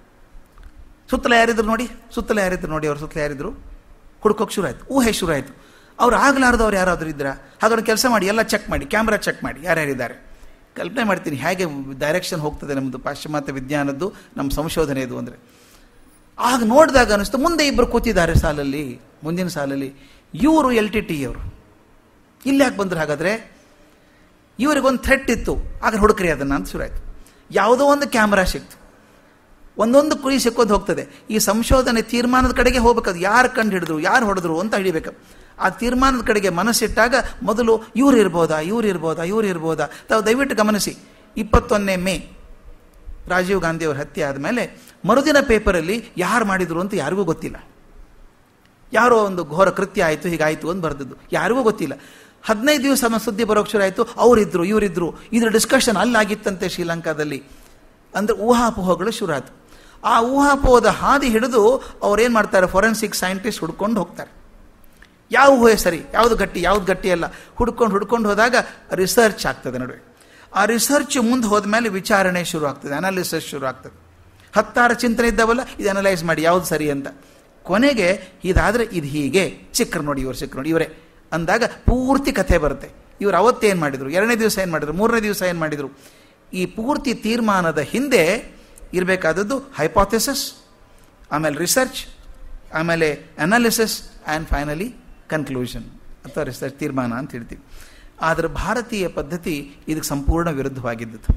ಸುತ್ತಲ ಯಾರಿದ್ರು ನೋಡಿ ಸುತ್ತಲ ಯಾರಿದ್ರು ನೋಡಿ ಅವ್ರ ಸುತ್ತಲ ಯಾರಿದ್ರು ಹುಡ್ಕೋಕೆ ಶುರು ಆಯಿತು ಊಹೆ ಶುರು ಆಯಿತು ಅವ್ರು ಆಗಲಾರ್ದವ್ರು ಯಾರಾದರೂ ಇದ್ರ ಹಾಗಾದ್ರೆ ಕೆಲಸ ಮಾಡಿ ಎಲ್ಲ ಚೆಕ್ ಮಾಡಿ ಕ್ಯಾಮ್ರಾ ಚೆಕ್ ಮಾಡಿ ಯಾರ್ಯಾರಿದ್ದಾರೆ ಕಲ್ಪನೆ ಮಾಡ್ತೀನಿ ಹೇಗೆ ಡೈರೆಕ್ಷನ್ ಹೋಗ್ತದೆ ನಮ್ಮದು ಪಾಶ್ಚಿಮಾತ್ಯ ವಿಜ್ಞಾನದ್ದು ನಮ್ಮ ಸಂಶೋಧನೆಯದು ಅಂದರೆ ಆಗ ನೋಡಿದಾಗ ಅನಿಸ್ತು ಮುಂದೆ ಇಬ್ಬರು ಕೂತಿದ್ದಾರೆ ಸಾಲಲ್ಲಿ ಮುಂದಿನ ಸಾಲಲ್ಲಿ ಇವರು ಎಲ್ ಟಿ ಟಿ ಅವರು ಇಲ್ಲಿ ಯಾಕೆ ಬಂದ್ರು ಹಾಗಾದರೆ ಇವರಿಗೊಂದು ಥ್ರೆಟ್ ಇತ್ತು ಆಗ ಹುಡುಕ್ರಿ ಅದನ್ನು ಅಂತ ಶುರು ಆಯಿತು ಯಾವುದೋ ಒಂದು ಕ್ಯಾಮ್ರಾ ಸಿಕ್ತು ಒಂದೊಂದು ಕುರಿ ಸಿಕ್ಕೋದು ಹೋಗ್ತದೆ ಈ ಸಂಶೋಧನೆ ತೀರ್ಮಾನದ ಕಡೆಗೆ ಹೋಗ್ಬೇಕದು ಯಾರು ಕಂಡು ಹಿಡಿದ್ರು ಯಾರು ಹೊಡೆದ್ರು ಅಂತ ಹಿಡಿಬೇಕು ಆ ತೀರ್ಮಾನದ ಕಡೆಗೆ ಮನಸ್ಸಿಟ್ಟಾಗ ಮೊದಲು ಇವ್ರು ಇರ್ಬೋದಾ ಇವ್ರು ಇರ್ಬೋದಾ ಇವ್ರು ಇರ್ಬೋದಾ ತಾವು ದಯವಿಟ್ಟು ಗಮನಿಸಿ ಇಪ್ಪತ್ತೊಂದನೇ ಮೇ ರಾಜೀವ್ ಗಾಂಧಿ ಅವರ ಹತ್ಯೆ ಆದಮೇಲೆ ಮರುದಿನ ಪೇಪರಲ್ಲಿ ಯಾರು ಮಾಡಿದ್ರು ಅಂತ ಯಾರಿಗೂ ಗೊತ್ತಿಲ್ಲ ಯಾರೋ ಒಂದು ಘೋರ ಕೃತ್ಯ ಆಯಿತು ಹೀಗಾಯಿತು ಅಂತ ಬರೆದದ್ದು ಯಾರಿಗೂ ಗೊತ್ತಿಲ್ಲ ಹದಿನೈದು ದಿವಸ ಸುದ್ದಿ ಬರೋಕ್ಕೆ ಶುರು ಆಯಿತು ಅವರಿದ್ರು ಇವರಿದ್ರು ಇದ್ರ ಡಿಸ್ಕಷನ್ ಅಲ್ಲಾಗಿತ್ತಂತೆ ಶ್ರೀಲಂಕಾದಲ್ಲಿ ಅಂದರೆ ಊಹಾಪೋಹಗಳು ಶುರು ಆಯಿತು ಆ ಊಹಾಪೋಹದ ಹಾದಿ ಹಿಡಿದು ಅವ್ರೇನು ಮಾಡ್ತಾರೆ ಫೊರೆನ್ಸಿಕ್ ಸೈಂಟಿಸ್ಟ್ ಹುಡ್ಕೊಂಡು ಹೋಗ್ತಾರೆ ಯಾವ ಊಹೆ ಸರಿ ಯಾವುದು ಗಟ್ಟಿ ಯಾವ್ದು ಗಟ್ಟಿ ಅಲ್ಲ ಹುಡ್ಕೊಂಡು ಹುಡ್ಕೊಂಡು ಹೋದಾಗ ರಿಸರ್ಚ್ ಆಗ್ತದೆ ನಡುವೆ ಆ ರಿಸರ್ಚ್ ಮುಂದೆ ಹೋದ್ಮೇಲೆ ವಿಚಾರಣೆ ಶುರು ಆಗ್ತದೆ ಅನಾಲಿಸಿಸ್ ಶುರು ಆಗ್ತದೆ ಹತ್ತಾರು ಚಿಂತನೆ ಇದ್ದಾವಲ್ಲ ಇದು ಅನಲೈಸ್ ಮಾಡಿ ಯಾವ್ದು ಸರಿ ಅಂತ ಕೊನೆಗೆ ಇದಾದರೆ ಇದು ಹೀಗೆ ಚಿಕ್ಕರು ನೋಡಿ ಇವರು ಚಿಕ್ಕರು ನೋಡಿ ಇವರೇ ಅಂದಾಗ ಪೂರ್ತಿ ಕಥೆ ಬರುತ್ತೆ ಇವರು ಅವತ್ತೇನು ಮಾಡಿದರು ಎರಡನೇ ದಿವಸ ಏನು ಮಾಡಿದರು ಮೂರನೇ ದಿವಸ ಏನು ಮಾಡಿದರು ಈ ಪೂರ್ತಿ ತೀರ್ಮಾನದ ಹಿಂದೆ ಇರಬೇಕಾದದ್ದು ಹೈಪಾಥೆಸಿಸ್ ಆಮೇಲೆ ರಿಸರ್ಚ್ ಆಮೇಲೆ ಅನಾಲಿಸಿಸ್ ಆ್ಯಂಡ್ ಫೈನಲಿ ಕನ್ಕ್ಲೂಷನ್ ಅಥವಾ ರಿಸರ್ಚ್ ತೀರ್ಮಾನ ಅಂತ ಹೇಳ್ತೀವಿ ಆದರೆ ಭಾರತೀಯ ಪದ್ಧತಿ ಇದಕ್ಕೆ ಸಂಪೂರ್ಣ ವಿರುದ್ಧವಾಗಿದ್ದದ್ದು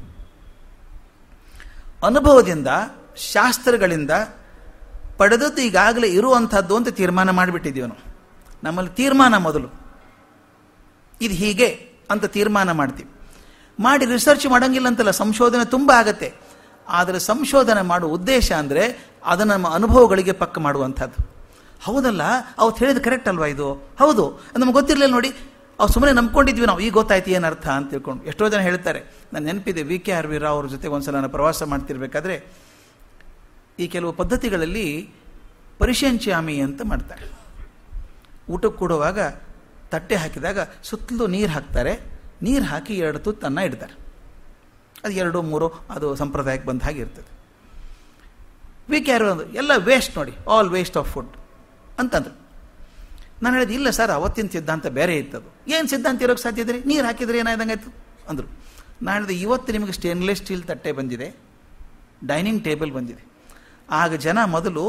ಅನುಭವದಿಂದ ಶಾಸ್ತ್ರಗಳಿಂದ ಪಡೆದದ್ದು ಈಗಾಗಲೇ ಇರುವಂಥದ್ದು ಅಂತ ತೀರ್ಮಾನ ಮಾಡಿಬಿಟ್ಟಿದ್ದೀವಿ ನಾವು ನಮ್ಮಲ್ಲಿ ತೀರ್ಮಾನ ಮೊದಲು ಇದು ಹೀಗೆ ಅಂತ ತೀರ್ಮಾನ ಮಾಡ್ತೀವಿ ಮಾಡಿ ರಿಸರ್ಚ್ ಮಾಡೋಂಗಿಲ್ಲ ಅಂತಲ್ಲ ಸಂಶೋಧನೆ ತುಂಬ ಆಗತ್ತೆ ಆದರೆ ಸಂಶೋಧನೆ ಮಾಡುವ ಉದ್ದೇಶ ಅಂದರೆ ಅದನ್ನು ನಮ್ಮ ಅನುಭವಗಳಿಗೆ ಪಕ್ಕ ಮಾಡುವಂಥದ್ದು ಹೌದಲ್ಲ ಅವತ್ತು ಹೇಳಿದ ಕರೆಕ್ಟ್ ಅಲ್ವಾ ಇದು ಹೌದು ನಮ್ಗೆ ಗೊತ್ತಿರಲಿಲ್ಲ ನೋಡಿ ಅವ್ರು ಸುಮ್ಮನೆ ನಂಬ್ಕೊಂಡಿದ್ವಿ ನಾವು ಈಗ ಗೊತ್ತಾಯ್ತು ಏನು ಅರ್ಥ ಅಂತ ತಿಳ್ಕೊಂಡು ಎಷ್ಟೋ ಜನ ಹೇಳ್ತಾರೆ ನಾನು ನೆನಪಿದೆ V K R V Rao ಅವ್ರ ಜೊತೆ ಒಂದ್ಸಲ ನಾನು ಪ್ರವಾಸ ಮಾಡ್ತಿರ್ಬೇಕಾದ್ರೆ ಈ ಕೆಲವು ಪದ್ಧತಿಗಳಲ್ಲಿ ಪರಿಶಂಚಾಮಿ ಅಂತ ಮಾಡ್ತಾರೆ ಊಟಕ್ಕೆ ಕೊಡುವಾಗ ತಟ್ಟೆ ಹಾಕಿದಾಗ ಸುತ್ತಲೂ ನೀರು ಹಾಕ್ತಾರೆ ನೀರು ಹಾಕಿ ಎರಡು ತುತ್ತನ್ನ ಇಡ್ತಾರೆ ಅದು ಎರಡು ಮೂರು ಅದು ಸಂಪ್ರದಾಯಕ್ಕೆ ಬಂದ ಹಾಗೆ ಇರ್ತದೆ ವಿ ಕೆ ಆರ್ ಒಂದು ಎಲ್ಲ ವೇಸ್ಟ್ ನೋಡಿ ಆಲ್ ವೇಸ್ಟ್ ಆಫ್ ಫುಡ್ ಅಂತಂದ್ರು ನಾನು ಹೇಳಿದೆ ಇಲ್ಲ ಸರ್ ಅವತ್ತಿನ ಸಿದ್ಧಾಂತ ಬೇರೆ ಇತ್ತದು ಏನು ಸಿದ್ಧಾಂತ ಇರೋಕ್ಕೆ ಸಾಧ್ಯ ಇದೆ ನೀರು ಹಾಕಿದ್ರೆ ಏನಾಯ್ದಂಗಾಯ್ತು ಅಂದರು ನಾನು ಹೇಳಿದೆ ಇವತ್ತು ನಿಮಗೆ ಸ್ಟೇನ್ಲೆಸ್ ಸ್ಟೀಲ್ ತಟ್ಟೆ ಬಂದಿದೆ ಡೈನಿಂಗ್ ಟೇಬಲ್ ಬಂದಿದೆ ಆಗ ಜನ ಮೊದಲು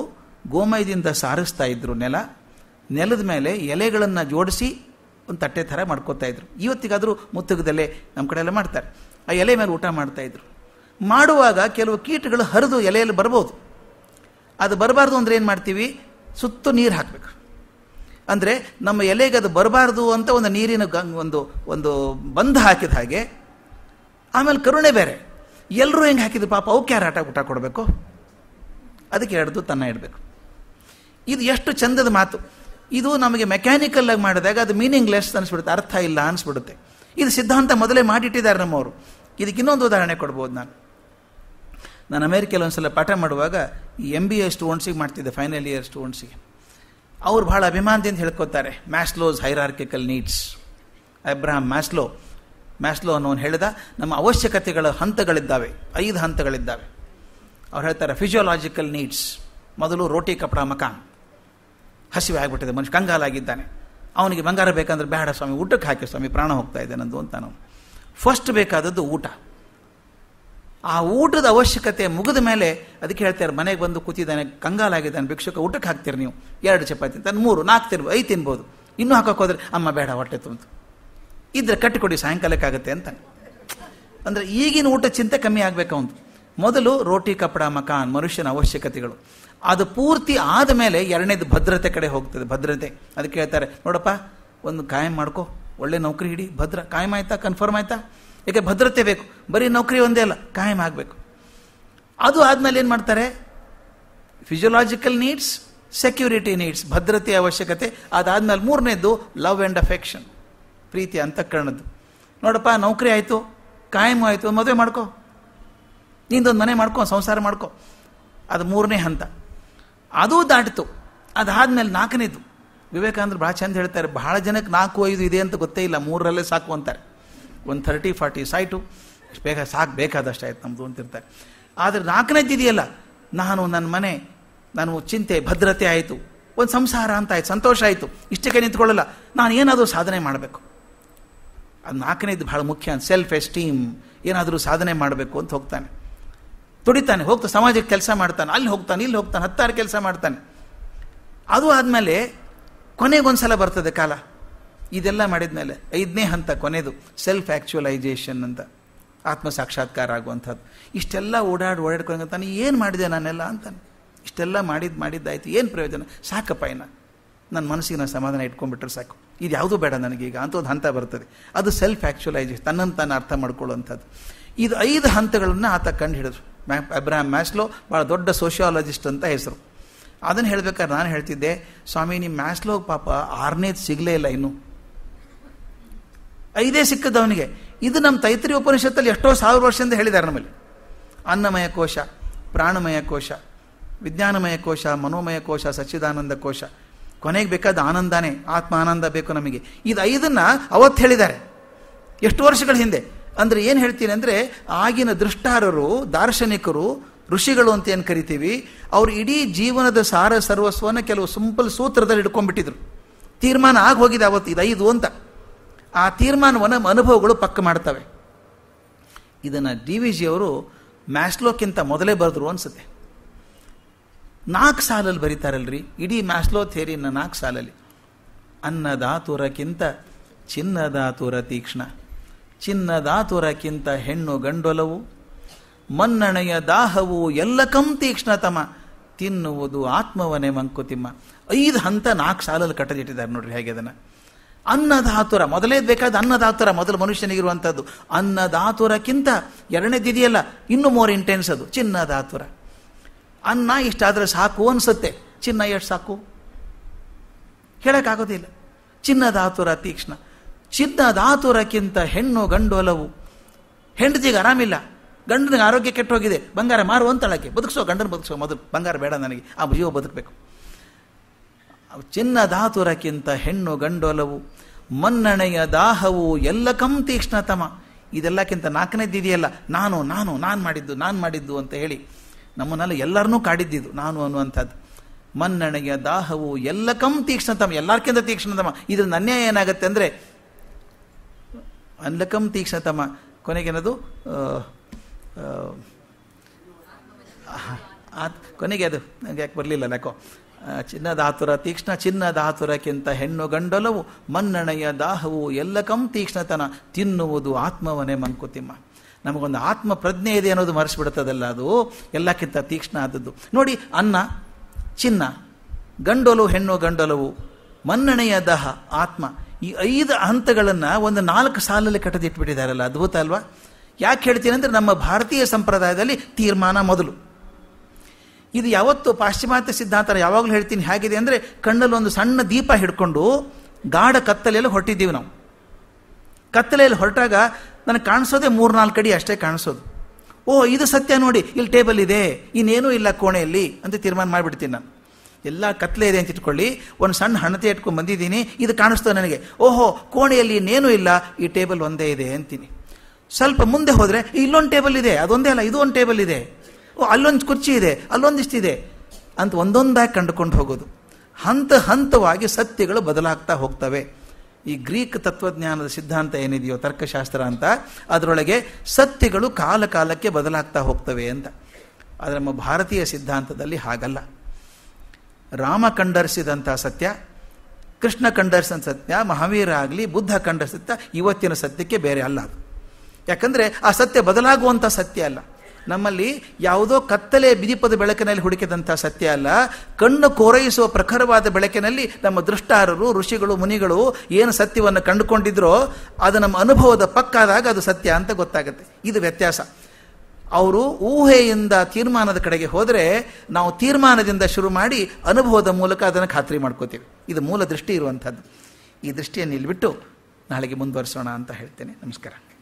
ಗೋಮಯದಿಂದ ಸಾರಿಸ್ತಾ ಇದ್ರು ನೆಲ ನೆಲದ ಮೇಲೆ ಎಲೆಗಳನ್ನು ಜೋಡಿಸಿ ಒಂದು ತಟ್ಟೆ ಥರ ಮಾಡ್ಕೋತಾ ಇದ್ರು ಇವತ್ತಿಗಾದರೂ ಮುತ್ತುಗದಲ್ಲೇ ನಮ್ಮ ಕಡೆ ಎಲ್ಲ ಮಾಡ್ತಾರೆ ಆ ಎಲೆ ಮೇಲೆ ಊಟ ಮಾಡ್ತಾ ಇದ್ರು ಮಾಡುವಾಗ ಕೆಲವು ಕೀಟಗಳು ಹರಿದು ಎಲೆಯಲ್ಲಿ ಬರ್ಬೋದು ಅದು ಬರಬಾರ್ದು ಅಂದರೆ ಏನು ಮಾಡ್ತೀವಿ ಸುತ್ತು ನೀರು ಹಾಕಬೇಕು ಅಂದರೆ ನಮ್ಮ ಎಲೆಗೆ ಅದು ಬರಬಾರ್ದು ಅಂತ ಒಂದು ನೀರಿನ ಗಂಗ್ ಒಂದು ಒಂದು ಬಂಧ ಹಾಕಿದ ಹಾಗೆ ಆಮೇಲೆ ಕರುಣೆ ಬೇರೆ ಎಲ್ಲರೂ ಹೆಂಗೆ ಹಾಕಿದ್ರು ಪಾಪ ಅವಕ್ಕೆ ಯಾರು ಆಟ ಊಟ ಕೊಡಬೇಕು ಅದಕ್ಕೆ ಹಿಡ್ದು ತನ್ನ ಇಡಬೇಕು ಇದು ಎಷ್ಟು ಚಂದದ ಮಾತು ಇದು ನಮಗೆ ಮೆಕ್ಯಾನಿಕಲ್ ಆಗಿ ಮಾಡಿದಾಗ ಅದು ಮೀನಿಂಗ್ಲೆಸ್ ಅನಿಸ್ಬಿಡುತ್ತೆ ಅರ್ಥ ಇಲ್ಲ ಅನಿಸ್ಬಿಡುತ್ತೆ ಇದು ಸಿದ್ಧಾಂತ ಮೊದಲೇ ಮಾಡಿಟ್ಟಿದ್ದಾರೆ ನಮ್ಮವರು ಇದಕ್ಕೆ ಇನ್ನೊಂದು ಉದಾಹರಣೆ ಕೊಡ್ಬೋದು ನಾನು ನಾನು ಅಮೇರಿಕೆಯಲ್ಲಿ ಒಂದ್ಸಲ ಪಾಠ ಮಾಡುವಾಗ ಈ ಎಮ್ ಬಿ ಎ ಸ್ಟೂಡೆಂಟ್ಸಿಗೆ ಮಾಡ್ತಿದ್ದೆ ಫೈನಲ್ ಇಯರ್ ಸ್ಟೂಡೆಂಟ್ಸಿಗೆ ಅವ್ರು ಭಾಳ ಅಭಿಮಾನದಿಂದ ಹೇಳ್ಕೊತಾರೆ Maslow's hierarchical needs Abraham Maslow Maslow ಅನ್ನೋನು ಹೇಳಿದ ನಮ್ಮ ಅವಶ್ಯಕತೆಗಳ ಹಂತಗಳಿದ್ದಾವೆ ಐದು ಹಂತಗಳಿದ್ದಾವೆ ಅವ್ರು ಹೇಳ್ತಾರೆ ಫಿಸಿಯೋಲಾಜಿಕಲ್ ನೀಡ್ಸ್ ಮೊದಲು ರೋಟಿ ಕಪಡ ಮಕಾನ್ ಹಸಿವೆ ಆಗಿಬಿಟ್ಟಿದೆ ಮನುಷ್ಯ ಕಂಗಾಲಾಗಿದ್ದಾನೆ ಅವನಿಗೆ ಬಂಗಾರ ಬೇಕಂದ್ರೆ ಬೇಡ ಸ್ವಾಮಿ ಊಟಕ್ಕೆ ಹಾಕಿ ಸ್ವಾಮಿ ಪ್ರಾಣ ಹೋಗ್ತಾ ಇದೆ ನಂದು ಅಂತ ನಾವು ಫಸ್ಟ್ ಬೇಕಾದದ್ದು ಊಟ ಆ ಊಟದ ಅವಶ್ಯಕತೆ ಮುಗಿದ ಮೇಲೆ ಅದಕ್ಕೆ ಹೇಳ್ತಾರೆ ಮನೆಗೆ ಬಂದು ಕೂತಿದ್ದಾನೆ ಕಂಗಾಲಾಗಿದ್ದಾನೆ ಭಿಕ್ಷುಕ ಊಟಕ್ಕೆ ಹಾಕ್ತೀರಿ ನೀವು ಎರಡು ಚಪಾತಿ ಅಂತ ಮೂರು ನಾಲ್ಕು ತಿನ್ಬೋದು ಐದು ತಿನ್ಬೋದು ಇನ್ನೂ ಹಾಕೋಕೆ ಹೋದ್ರೆ ಅಮ್ಮ ಬೇಡ ಹೊಟ್ಟೆ ತುಂಬಿತು ಇದ್ರೆ ಕಟ್ಟಿಕೊಡಿ ಸಾಯಂಕಾಲಕ್ಕಾಗತ್ತೆ ಅಂತ ಅಂದರೆ ಈಗಿನ ಊಟ ಚಿಂತೆ ಕಮ್ಮಿ ಆಗಬೇಕು ಅವನು ಮೊದಲು ರೋಟಿ ಕಪಡ ಮಕಾನ್ ಮನುಷ್ಯನ ಅವಶ್ಯಕತೆಗಳು ಅದು ಪೂರ್ತಿ ಆದ ಮೇಲೆ ಎರಡನೇದು ಭದ್ರತೆ ಕಡೆ ಹೋಗ್ತದೆ ಭದ್ರತೆ ಅದಕ್ಕೆ ಹೇಳ್ತಾರೆ ನೋಡಪ್ಪ ಒಂದು ಕಾಯಂ ಮಾಡ್ಕೋ ಒಳ್ಳೆ ನೌಕರಿ ಹಿಡಿ ಭದ್ರ ಕಾಯಂ ಆಯ್ತಾ ಕನ್ಫರ್ಮ್ ಆಯ್ತಾ ಯಾಕೆ ಭದ್ರತೆ ಬೇಕು ಬರೀ ನೌಕರಿ ಒಂದೇ ಅಲ್ಲ ಕಾಯಂ ಆಗಬೇಕು ಅದು ಆದಮೇಲೆ ಏನು ಮಾಡ್ತಾರೆ ಫಿಸಿಯೋಲಾಜಿಕಲ್ ನೀಡ್ಸ್ ಸೆಕ್ಯೂರಿಟಿ ನೀಡ್ಸ್ ಭದ್ರತೆಯ ಅವಶ್ಯಕತೆ ಅದಾದ್ಮೇಲೆ ಮೂರನೇದು ಲವ್ ಆ್ಯಂಡ್ ಅಫೆಕ್ಷನ್ ಪ್ರೀತಿ ಅಂತಃಕರಣದ್ದು ನೋಡಪ್ಪ ನೌಕರಿ ಆಯಿತು ಕಾಯಂ ಆಯಿತು ಮದುವೆ ಮಾಡ್ಕೋ ನಿಂದೊಂದು ಮನೆ ಮಾಡ್ಕೊ ಸಂಸಾರ ಮಾಡ್ಕೊ ಅದು ಮೂರನೇ ಹಂತ ಅದು ದಾಟಿತು ಅದಾದ್ಮೇಲೆ ನಾಲ್ಕನೇದು ವಿವೇಕಾನಂದರು ಭಾಳ ಚಂದ ಹೇಳ್ತಾರೆ ಬಹಳ ಜನಕ್ಕೆ ನಾಲ್ಕು ಐದು ಇದೆ ಅಂತ ಗೊತ್ತೇ ಇಲ್ಲ ಮೂರರಲ್ಲೇ ಸಾಕು ಅಂತಾರೆ ಒಂದು ಥರ್ಟಿ ಫಾರ್ಟಿ ಸೈಟು ಬೇಗ ಸಾಕು ಬೇಕಾದಷ್ಟು ಆಯ್ತು ನಮ್ಮದು ಅಂತಿರ್ತಾರೆ ಆದರೆ ನಾಲ್ಕನೇದು ಇದೆಯಲ್ಲ ನಾನು ನನ್ನ ಮನೆ ನಾನು ಚಿಂತೆ ಭದ್ರತೆ ಆಯಿತು ಒಂದು ಸಂಸಾರ ಅಂತ ಆಯ್ತು ಸಂತೋಷ ಆಯಿತು ಇಷ್ಟಕ್ಕೆ ನಿಂತ್ಕೊಳ್ಳಲ್ಲ ನಾನು ಏನಾದರೂ ಸಾಧನೆ ಮಾಡಬೇಕು ಅದು ನಾಲ್ಕನೇದು ಭಾಳ ಮುಖ್ಯ ಸೆಲ್ಫ್ ಎಸ್ಟೀಮ್ ಏನಾದರೂ ಸಾಧನೆ ಮಾಡಬೇಕು ಅಂತ ಹೋಗ್ತಾನೆ ದುಡಿತಾನೆ ಹೋಗ್ತಾ ಸಮಾಜಕ್ಕೆ ಕೆಲಸ ಮಾಡ್ತಾನೆ ಅಲ್ಲಿ ಹೋಗ್ತಾನೆ ಇಲ್ಲಿ ಹೋಗ್ತಾನೆ ಹತ್ತಾರು ಕೆಲಸ ಮಾಡ್ತಾನೆ ಅದು ಆದಮೇಲೆ ಕೊನೆಗೊಂದ್ಸಲ ಬರ್ತದೆ ಕಾಲ ಇದೆಲ್ಲ ಮಾಡಿದ ಮೇಲೆ ಐದನೇ ಹಂತ ಕೊನೆಯದು ಸೆಲ್ಫ್ ಆ್ಯಕ್ಚುಲೈಜೇಷನ್ ಅಂತ ಆತ್ಮ ಸಾಕ್ಷಾತ್ಕಾರ ಆಗುವಂಥದ್ದು ಇಷ್ಟೆಲ್ಲ ಓಡಾಡಿ ಓಡಾಡ್ಕೊಂಡು ತಾನೆ ಏನು ಮಾಡಿದೆ ನಾನೆಲ್ಲ ಅಂತಾನೆ ಇಷ್ಟೆಲ್ಲ ಮಾಡಿದ್ದು ಮಾಡಿದ್ದಾಯ್ತು ಏನು ಪ್ರಯೋಜನ ಸಾಕಪ್ಪ ಇನ್ನ ನನ್ನ ಮನಸ್ಸಿಗೆ ನಾನು ಸಮಾಧಾನ ಇಟ್ಕೊಂಡ್ಬಿಟ್ರೆ ಸಾಕು ಇದು ಯಾವುದೂ ಬೇಡ ನನಗೀಗ ಅಂತ ಒಂದು ಹಂತ ಬರ್ತದೆ ಅದು ಸೆಲ್ಫ್ ಆ್ಯಕ್ಚುಲೈಜೇಷನ್ ತನ್ನನ್ನು ತಾನು ಅರ್ಥ ಮಾಡ್ಕೊಳ್ಳುವಂಥದ್ದು ಇದು ಐದು ಹಂತಗಳನ್ನು ಆತ ಕಂಡು ಹಿಡಿದ್ರು ಮ್ಯಾ ಅಬ್ರಹಾಮ್ ಮ್ಯಾಸ್ಲೋ ಭಾಳ ದೊಡ್ಡ ಸೋಷಿಯಾಲಜಿಸ್ಟ್ ಅಂತ ಹೆಸರು ಅದನ್ನು ಹೇಳ್ಬೇಕಾದ್ರೆ ನಾನು ಹೇಳ್ತಿದ್ದೆ ಸ್ವಾಮಿ ನಿಮ್ಮ ಮ್ಯಾಸ್ಲೋ ಪಾಪ ಆರನೇದು ಸಿಗಲೇ ಇಲ್ಲ ಇನ್ನು ಐದೇ ಸಿಕ್ಕದ್ದು ಅವನಿಗೆ ಇದು ನಮ್ಮ ತೈತ್ರಿ ಉಪನಿಷತ್ತಲ್ಲಿ ಎಷ್ಟೋ ಸಾವಿರ ವರ್ಷದಿಂದ ಹೇಳಿದ್ದಾರೆ ನಮ್ಮಲ್ಲಿ ಅನ್ನಮಯ ಕೋಶ ಪ್ರಾಣಮಯ ಕೋಶ ವಿಜ್ಞಾನಮಯ ಕೋಶ ಮನೋಮಯ ಕೋಶ ಸಚ್ಚಿದಾನಂದ ಕೋಶ ಕೊನೆಗೆ ಬೇಕಾದ ಆನಂದನೇ ಆತ್ಮ ಆನಂದ ಬೇಕು ನಮಗೆ ಇದು ಐದನ್ನ ಅವತ್ತು ಹೇಳಿದ್ದಾರೆ ಎಷ್ಟು ವರ್ಷಗಳ ಹಿಂದೆ ಅಂದರೆ ಏನು ಹೇಳ್ತೀನಿ ಅಂದರೆ ಆಗಿನ ದೃಷ್ಟಾರರು ದಾರ್ಶನಿಕರು ಋಷಿಗಳು ಅಂತ ಏನು ಕರಿತೀವಿ ಅವರು ಇಡೀ ಜೀವನದ ಸಾರ ಸರ್ವಸ್ವವನ್ನು ಕೆಲವು ಸಿಂಪಲ್ ಸೂತ್ರದಲ್ಲಿ ಇಟ್ಕೊಂಡ್ಬಿಟ್ಟಿದ್ರು ತೀರ್ಮಾನ ಆಗಿ ಹೋಗಿದೆ ಅವತ್ತು ಇದು ಐದು ಅಂತ ಆ ತೀರ್ಮಾನವನ್ನು ಅನುಭವಗಳು ಪಕ್ಕ ಮಾಡ್ತವೆ ಇದನ್ನು ಡಿ ವಿ ಜಿಯವರು ಮ್ಯಾಸ್ಲೋಕ್ಕಿಂತ ಮೊದಲೇ ಬರೆದ್ರು ಅನ್ಸುತ್ತೆ ನಾಲ್ಕು ಸಾಲಲ್ಲಿ ಬರೀತಾರಲ್ರಿ ಇಡೀ ಮ್ಯಾಸ್ಲೋ ಥೇರಿನ ನಾಲ್ಕು ಸಾಲಲ್ಲಿ ಅನ್ನದಾತುರಕ್ಕಿಂತ ಚಿನ್ನದಾತುರ ತೀಕ್ಷ್ಣ ಚಿನ್ನದಾತುರಕ್ಕಿಂತ ಹೆಣ್ಣು ಗಂಡೊಲವು ಮನ್ನಣೆಯ ದಾಹವು ಎಲ್ಲಕಂ ತೀಕ್ಷ್ಣತಮ ತಿನ್ನುವುದು ಆತ್ಮವನೇ ಮಂಕುತಿಮ್ಮ ಐದು ಹಂತ ನಾಲ್ಕು ಸಾಲಲ್ಲಿ ಕಟ್ಟದಿಟ್ಟಿದ್ದಾರೆ ನೋಡ್ರಿ ಹೇಗೆ ಅದನ್ನು ಅನ್ನದಾತುರ ಮೊದಲೇ ಬೇಕಾದ ಅನ್ನದಾತುರ ಮೊದಲು ಮನುಷ್ಯನಿಗಿರುವಂಥದ್ದು ಅನ್ನದಾತುರಕ್ಕಿಂತ ಎರಡನೇದಿದೆಯಲ್ಲ ಇನ್ನೂ ಮೋರ್ ಇಂಟೆನ್ಸ್ ಅದು ಚಿನ್ನದಾತುರ ಅನ್ನ ಇಷ್ಟಾದರೆ ಸಾಕು ಅನ್ಸುತ್ತೆ ಚಿನ್ನ ಎಷ್ಟು ಸಾಕು ಹೇಳೋಕ್ಕಾಗೋದಿಲ್ಲ ಚಿನ್ನದಾತುರ ತೀಕ್ಷ್ಣ ಚಿನ್ನದಾತುರಕ್ಕಿಂತ ಹೆಣ್ಣು ಗಂಡು ಒಲವು ಹೆಂಡತಿಗೆ ಆರಾಮಿಲ್ಲ ಗಂಡನಿಗೆ ಆರೋಗ್ಯ ಕೆಟ್ಟೋಗಿದೆ ಬಂಗಾರ ಮಾರು ಅಂತಳಕ್ಕೆ ಬದುಕಿಸೋ ಗಂಡನ ಬದುಕಿಸೋ ಮೊದಲು ಬಂಗಾರ ಬೇಡ ನನಗೆ ಆ ಜೀವ ಬದುಕಬೇಕು ಚಿನ್ನದಾತುರಕ್ಕಿಂತ ಹೆಣ್ಣು ಗಂಡೊಲವು ಮನ್ನಣೆಯ ದಾಹವು ಎಲ್ಲ ಕಂ ತೀಕ್ಷ್ಣತಮ ಇದೆಲ್ಲಕ್ಕಿಂತ ನಾಲ್ಕನೇದಿದೆಯಲ್ಲ ನಾನು ನಾನು ನಾನು ಮಾಡಿದ್ದು ನಾನು ಮಾಡಿದ್ದು ಅಂತ ಹೇಳಿ ನಮ್ಮನ್ನೆಲ್ಲ ಎಲ್ಲರನ್ನೂ ಕಾಡಿದ್ದಿದ್ದು ನಾನು ಅನ್ನುವಂಥದ್ದು ಮನ್ನಣೆಯ ದಾಹವು ಎಲ್ಲ ಕಂ ತೀಕ್ಷ್ಣತಮ ಎಲ್ಲರ್ಕಿಂತ ತೀಕ್ಷ್ಣತಮ ಇದ್ರ ಅನ್ಯಾಯ ಏನಾಗುತ್ತೆ ಅಂದರೆ ಅಲ್ಲಕಂ ತೀಕ್ಷ್ಣತಮ ಕೊನೆಗೇನದು ಆ ಕೊನೆಗೆ ಅದು ನನಗೆ ಯಾಕೆ ಬರಲಿಲ್ಲ ಯಾಕೋ ಆ, ಚಿನ್ನದಾತುರ ತೀಕ್ಷ್ಣ ಚಿನ್ನದಾತುರಕ್ಕಿಂತ ಹೆಣ್ಣು ಗಂಡಲವು ಮನ್ನಣೆಯ ದಾಹವು ಎಲ್ಲ ಕಂ ತೀಕ್ಷ್ಣತನ ತಿನ್ನುವುದು ಆತ್ಮವನೇ ಮಂಕುತಿಮ್ಮ ನಮಗೊಂದು ಆತ್ಮ ಪ್ರಜ್ಞೆ ಇದೆ ಅನ್ನೋದು ಮರೆಸಿಬಿಡ್ತದಲ್ಲ ಅದು ಎಲ್ಲಕ್ಕಿಂತ ತೀಕ್ಷ್ಣ ಆದದ್ದು ನೋಡಿ ಅನ್ನ ಚಿನ್ನ ಗಂಡೊಲು ಹೆಣ್ಣು ಗಂಡೊಲವು ಮನ್ನಣೆಯ ದಹ ಆತ್ಮ ಈ ಐದು ಹಂತಗಳನ್ನು ಒಂದು ನಾಲ್ಕು ಸಾಲಲ್ಲಿ ಕಟ್ಟದಿಟ್ಬಿಟ್ಟಿದ್ದಾರಲ್ಲ ಅದ್ಭುತ ಅಲ್ವಾ ಯಾಕೆ ಹೇಳ್ತೀನಿ ಅಂದರೆ ನಮ್ಮ ಭಾರತೀಯ ಸಂಪ್ರದಾಯದಲ್ಲಿ ತೀರ್ಮಾನ ಮೊದಲು ಇದು ಯಾವತ್ತು ಪಾಶ್ಚಿಮಾತ್ಯ ಸಿದ್ಧಾಂತ ಯಾವಾಗಲೂ ಹೇಳ್ತೀನಿ ಹೇಗಿದೆ ಅಂದರೆ ಕಣ್ಣಲ್ಲಿ ಒಂದು ಸಣ್ಣ ದೀಪ ಹಿಡ್ಕೊಂಡು ಗಾಢ ಕತ್ತಲೆಯಲ್ಲಿ ಹೊರಟಿದ್ದೀವಿ ನಾವು ಕತ್ತಲೆಯಲ್ಲಿ ಹೊರಟಾಗ ನನಗೆ ಕಾಣಿಸೋದೇ ಮೂರು ನಾಲ್ಕು ಅಡಿ ಅಷ್ಟೇ ಕಾಣಿಸೋದು ಓ ಇದು ಸತ್ಯ ನೋಡಿ ಇಲ್ಲಿ ಟೇಬಲ್ ಇದೆ ಇನ್ನೇನೂ ಇಲ್ಲ ಕೋಣೆಯಲ್ಲಿ ಅಂತ ತೀರ್ಮಾನ ಮಾಡಿಬಿಡ್ತೀನಿ ನಾನು ಎಲ್ಲ ಕತ್ಲೆ ಇದೆ ಅಂತ ಇಟ್ಕೊಳ್ಳಿ ಒಂದು ಸಣ್ಣ ಹಣತೆ ಇಟ್ಕೊಂಡು ಬಂದಿದ್ದೀನಿ ಇದು ಕಾಣಿಸ್ತದೆ ನನಗೆ ಓಹೋ ಕೋಣೆಯಲ್ಲಿ ಇನ್ನೇನೂ ಇಲ್ಲ ಈ ಟೇಬಲ್ ಒಂದೇ ಇದೆ ಅಂತೀನಿ ಸ್ವಲ್ಪ ಮುಂದೆ ಹೋದರೆ ಇಲ್ಲೊಂದು ಟೇಬಲ್ ಇದೆ ಅದೊಂದೇ ಅಲ್ಲ ಇದು ಒಂದು ಟೇಬಲ್ ಇದೆ ಓ ಅಲ್ಲೊಂದು ಕುರ್ಚಿ ಇದೆ ಅಲ್ಲೊಂದಿಷ್ಟಿದೆ ಅಂತ ಒಂದೊಂದಾಗಿ ಕಂಡುಕೊಂಡು ಹೋಗೋದು ಹಂತ ಹಂತವಾಗಿ ಸತ್ಯಗಳು ಬದಲಾಗ್ತಾ ಹೋಗ್ತವೆ ಈ ಗ್ರೀಕ್ ತತ್ವಜ್ಞಾನದ ಸಿದ್ಧಾಂತ ಏನಿದೆಯೋ ತರ್ಕಶಾಸ್ತ್ರ ಅಂತ ಅದರೊಳಗೆ ಸತ್ಯಗಳು ಕಾಲ ಕಾಲಕ್ಕೆ ಬದಲಾಗ್ತಾ ಹೋಗ್ತವೆ ಅಂತ ಆದರೆ ನಮ್ಮ ಭಾರತೀಯ ಸಿದ್ಧಾಂತದಲ್ಲಿ ಹಾಗಲ್ಲ ರಾಮ ಕಂಡರಿಸಿದಂಥ ಸತ್ಯ ಕೃಷ್ಣ ಕಂಡರಿಸಿದ ಸತ್ಯ ಮಹಾವೀರ ಆಗಲಿ ಬುದ್ಧ ಕಂಡರಿಸಿದ ಸತ್ಯ ಇವತ್ತಿನ ಸತ್ಯಕ್ಕೆ ಬೇರೆ ಅಲ್ಲ ಅದು ಯಾಕಂದರೆ ಆ ಸತ್ಯ ಬದಲಾಗುವಂಥ ಸತ್ಯ ಅಲ್ಲ ನಮ್ಮಲ್ಲಿ ಯಾವುದೋ ಕತ್ತಲೆ ಬಿದಿಪದ ಬೆಳಕಿನಲ್ಲಿ ಹುಡುಕಿದಂಥ ಸತ್ಯ ಅಲ್ಲ ಕಣ್ಣು ಕೋರೈಸುವ ಪ್ರಖರವಾದ ಬೆಳಕಿನಲ್ಲಿ ನಮ್ಮ ದೃಷ್ಟಾರರು ಋಷಿಗಳು ಮುನಿಗಳು ಏನು ಸತ್ಯವನ್ನು ಕಂಡುಕೊಂಡಿದ್ರೋ ಅದು ನಮ್ಮ ಅನುಭವದ ಪಕ್ಕಾದಾಗ ಅದು ಸತ್ಯ ಅಂತ ಗೊತ್ತಾಗುತ್ತೆ ಇದು ವ್ಯತ್ಯಾಸ ಅವರು ಊಹೆಯಿಂದ ತೀರ್ಮಾನದ ಕಡೆಗೆ ಹೋದರೆ ನಾವು ತೀರ್ಮಾನದಿಂದ ಶುರು ಮಾಡಿ ಅನುಭವದ ಮೂಲಕ ಅದನ್ನು ಖಾತ್ರಿ ಮಾಡ್ಕೋತೀವಿ ಇದು ಮೂಲ ದೃಷ್ಟಿ ಇರುವಂಥದ್ದು ಈ ದೃಷ್ಟಿಯನ್ನು ಇಲ್ಲಿ ಬಿಟ್ಟು ನಾಳೆಗೆ ಮುಂದುವರಿಸೋಣ ಅಂತ ಹೇಳ್ತೇನೆ ನಮಸ್ಕಾರ